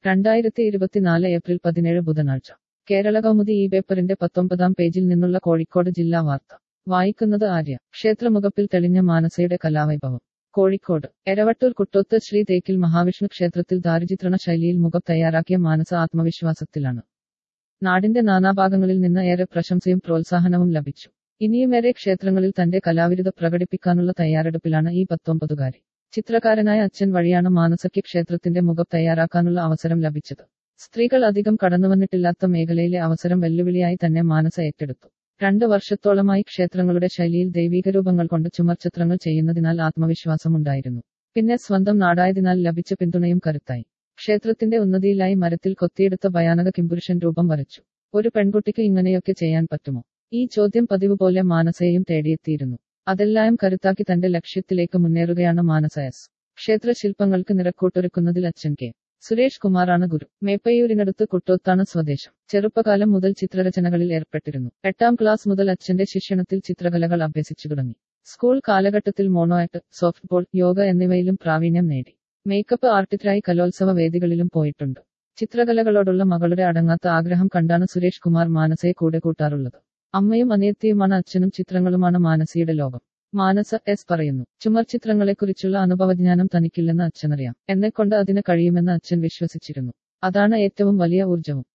രണ്ടായിരത്തി ഇരുപത്തിനാല് ഏപ്രിൽ പതിനേഴ് ബുധനാഴ്ച കേരള കൗമുദി ഈ പേപ്പറിന്റെ പത്തൊമ്പതാം പേജിൽ നിന്നുള്ള കോഴിക്കോട് ജില്ലാ വാർത്ത വായിക്കുന്നത് ആര്യ ക്ഷേത്രമുഖപ്പിൽ തെളിഞ്ഞ മാനസയുടെ കലാവൈഭവം കോഴിക്കോട് എരവട്ടൂർ കുട്ടോത്ത് ശ്രീ തേക്കിൽ മഹാവിഷ്ണു ക്ഷേത്രത്തിൽ ദാരുചിത്രണ ശൈലിയിൽ മുഖം തയ്യാറാക്കിയ മാനസ ആത്മവിശ്വാസത്തിലാണ് നാടിന്റെ നാനാഭാഗങ്ങളിൽ നിന്ന് ഏറെ പ്രശംസയും പ്രോത്സാഹനവും ലഭിച്ചു ഇനിയുമേറെ ക്ഷേത്രങ്ങളിൽ തന്റെ കലാവിരുദ്ധ പ്രകടിപ്പിക്കാനുള്ള തയ്യാറെടുപ്പിലാണ് ഈ പത്തൊമ്പതുകാരി ചിത്രകാരനായ അച്ഛൻ വഴിയാണ് മാനസയ്ക്ക് ക്ഷേത്രത്തിന്റെ മുഖം തയ്യാറാക്കാനുള്ള അവസരം ലഭിച്ചത് സ്ത്രീകൾ അധികം കടന്നുവന്നിട്ടില്ലാത്ത മേഖലയിലെ അവസരം വെല്ലുവിളിയായി തന്നെ മാനസ ഏറ്റെടുത്തു രണ്ട് വർഷത്തോളമായി ക്ഷേത്രങ്ങളുടെ ശൈലിയിൽ ദൈവീകരൂപങ്ങൾ കൊണ്ട് ചുമർചിത്രങ്ങൾ ചെയ്യുന്നതിനാൽ ആത്മവിശ്വാസമുണ്ടായിരുന്നു പിന്നെ സ്വന്തം നാടായതിനാൽ ലഭിച്ച പിന്തുണയും കരുത്തായി ക്ഷേത്രത്തിന്റെ ഉന്നതിയിലായി മരത്തിൽ കൊത്തിയെടുത്ത ഭയാനക കിംപുരുഷൻ രൂപം വരച്ചു ഒരു പെൺകുട്ടിക്ക് ഇങ്ങനെയൊക്കെ ചെയ്യാൻ പറ്റുമോ ഈ ചോദ്യം പതിവ് പോലെ മാനസയെയും തേടിയെത്തിയിരുന്നു അതെല്ലാം കരുത്താക്കി തന്റെ ലക്ഷ്യത്തിലേക്ക് മുന്നേറുകയാണ് മാനസ എസ് ക്ഷേത്ര ശില്പങ്ങൾക്ക് നിറക്കൂട്ടൊരുക്കുന്നതിൽ അച്ഛൻ കെ സുരേഷ് കുമാറാണ് ഗുരു മേപ്പയൂരിനടുത്ത് കുട്ടോത്താണ് സ്വദേശം ചെറുപ്പകാലം മുതൽ ചിത്രരചനകളിൽ ഏർപ്പെട്ടിരുന്നു എട്ടാം ക്ലാസ് മുതൽ അച്ഛന്റെ ശിക്ഷണത്തിൽ ചിത്രകലകൾ അഭ്യസിച്ചു തുടങ്ങി സ്കൂൾ കാലഘട്ടത്തിൽ മോണോആക്ട് സോഫ്റ്റ്ബോൾ യോഗ എന്നിവയിലും പ്രാവീണ്യം നേടി മേക്കപ്പ് ആർട്ടിസ്റ്റായി കലോത്സവ വേദികളിലും പോയിട്ടുണ്ട് ചിത്രകലകളോടുള്ള മകളുടെ അടങ്ങാത്ത ആഗ്രഹം കണ്ടാണ് സുരേഷ് കുമാർ മാനസയെ കൂടെ കൂട്ടാറുള്ളത് അമ്മയും അനിയത്തിയുമാണ് അച്ഛനും ചിത്രങ്ങളുമാണ് മാനസിയുടെ ലോകം മാനസ എസ് പറയുന്നു ചുമർ ചിത്രങ്ങളെക്കുറിച്ചുള്ള അനുഭവജ്ഞാനം തനിക്കില്ലെന്ന് അച്ഛനറിയാം എന്നെക്കൊണ്ട് അതിന് കഴിയുമെന്ന് അച്ഛൻ വിശ്വസിച്ചിരുന്നു അതാണ് ഏറ്റവും വലിയ ഊർജവും